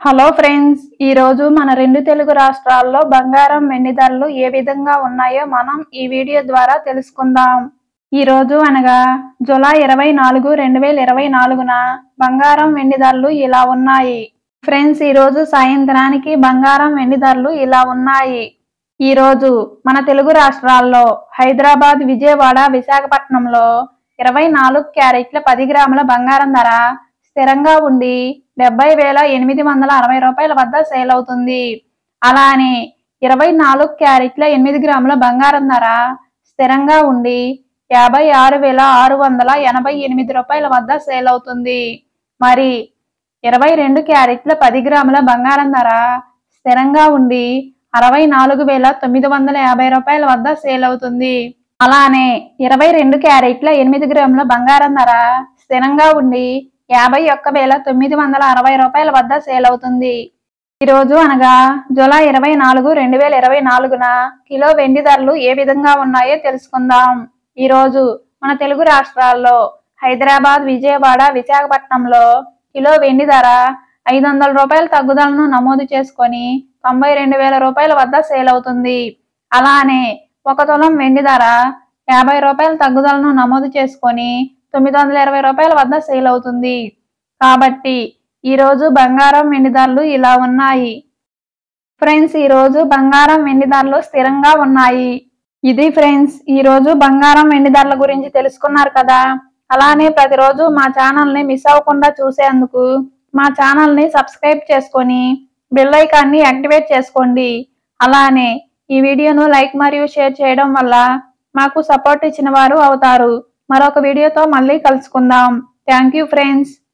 hello friends ఈ రోజు మన రెండు తెలుగు రాష్ట్రాల్లో బంగారం వెండి ధరలు ఏ విధంగా ఉన్నాయో మనం ఈ వీడియో ద్వారా తెలుసుకుందాం ఈ రోజు అనగా జూలై ఇరవై నాలుగు రెండు వేల ఇరవై నాలుగున బంగారం వెండి ధరలు ఇలా ఉన్నాయి ఫ్రెండ్స్ ఈ రోజు సాయంత్రానికి బంగారం వెండి ధరలు ఇలా ఉన్నాయి ఈ రోజు మన తెలుగు రాష్ట్రాల్లో హైదరాబాద్ విజయవాడ విశాఖపట్నంలో ఇరవై నాలుగు క్యారెట్ల పది గ్రాముల బంగారం ధర స్థిరంగా ఉండి డెబ్బై వేల ఎనిమిది వందల అరవై రూపాయల వద్ద సేల్ అవుతుంది అలానే ఇరవై నాలుగు క్యారెట్ల ఎనిమిది గ్రాముల బంగారం ధర స్థిరంగా ఉండి యాభై ఆరు వేల ఆరు వందల ఎనభై ఎనిమిది రూపాయల వద్ద సేల్ అవుతుంది మరి ఇరవై రెండు క్యారెట్ల పది గ్రాముల బంగారం ధర స్థిరంగా ఉండి అరవై నాలుగు వేల తొమ్మిది వందల యాభై రూపాయల వద్ద సేల్ అవుతుంది అలానే ఇరవై రెండు క్యారెట్ల ఎనిమిది గ్రాముల బంగారం ధర స్థిరంగా ఉండి యాభై ఒక్క వేల తొమ్మిది వందల అరవై రూపాయల వద్ద సేల్ అవుతుంది ఈ రోజు అనగా జూలై ఇరవై నాలుగు రెండు వేల ఇరవై నాలుగున కిలో వెండి ధరలు ఏ విధంగా ఉన్నాయో తెలుసుకుందాం ఈ రోజు మన తెలుగు రాష్ట్రాల్లో హైదరాబాద్ విజయవాడ విశాఖపట్నంలో కిలో వెండి ధర ఐదు వందల రూపాయల తగ్గుదలను నమోదు చేసుకొని తొంభై రెండు వేల రూపాయల వద్ద సేల్ అవుతుంది అలానే ఒక తులం వెండి ధర యాభై రూపాయల తగ్గుదలను నమోదు చేసుకొని తొమ్మిది వందల ఇరవై రూపాయల వద్ద సేల్ అవుతుంది కాబట్టి ఈ రోజు బంగారం వెండి ధరలు ఇలా ఉన్నాయి ఫ్రెండ్స్ ఈ రోజు బంగారం వెండి ధరలు స్థిరంగా ఉన్నాయి ఇది ఫ్రెండ్స్ ఈ రోజు బంగారం వెండి ధరల గురించి తెలుసుకున్నారు కదా అలానే ప్రతిరోజు మా ఛానల్ ని మిస్ అవ్వకుండా చూసేందుకు మా ఛానల్ ని సబ్స్క్రైబ్ చేసుకొని బెల్ ఐకాన్ ని యాక్టివేట్ చేసుకోండి అలానే ఈ వీడియోను లైక్ మరియు షేర్ చేయడం వల్ల మాకు సపోర్ట్ ఇచ్చిన వారు అవుతారు మరొక వీడియోతో మళ్ళీ కలుసుకుందాం థ్యాంక్ యూ ఫ్రెండ్స్